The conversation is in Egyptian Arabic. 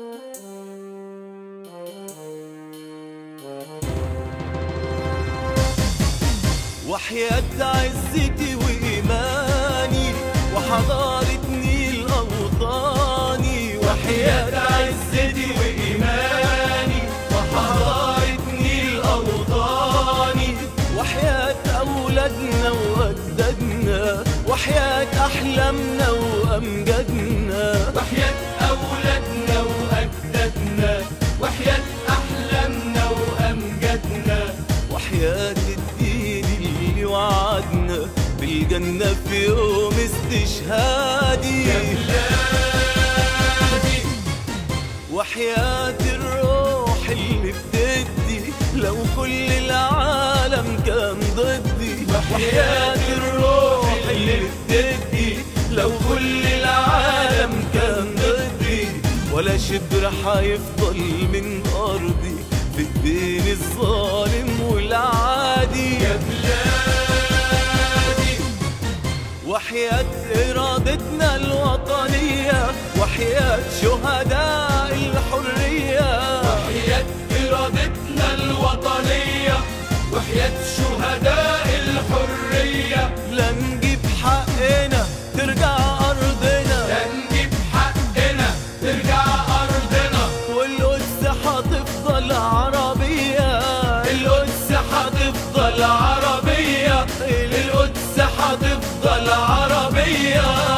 وحياة عزتي وإيماني وحضارة نيل أوطاني وحياة عزتي وإيماني وحضارة نيل أوطاني وحياة أولادنا وأجدادنا وحياة أحلامنا وأمجادنا وحياة أولادنا وأجدادنا وحياة أحلامنا وأمجادنا وحياة الدين اللي وعدنا بالجنة في يوم استشهادي يا بلادي وحياة الروح اللي بتدي لو كل العالم كان ضدي وحياة الروح اللي بتدي لو كل العالم كان ضدي ولا شبر حيفضل من أرضي في الدين الظالم والعادي يا بلادي وحياة إرادتنا الوطنية وحياة شهداء الحرية وحياة إرادتنا الوطنية وحياة شهداء الحرية لا نجيب حقنا ترجع أرضنا لا نجيب حقنا ترجع أرضنا والقدس هتفضل عربية القدس هتفضل عربية القدس هتفضل عربية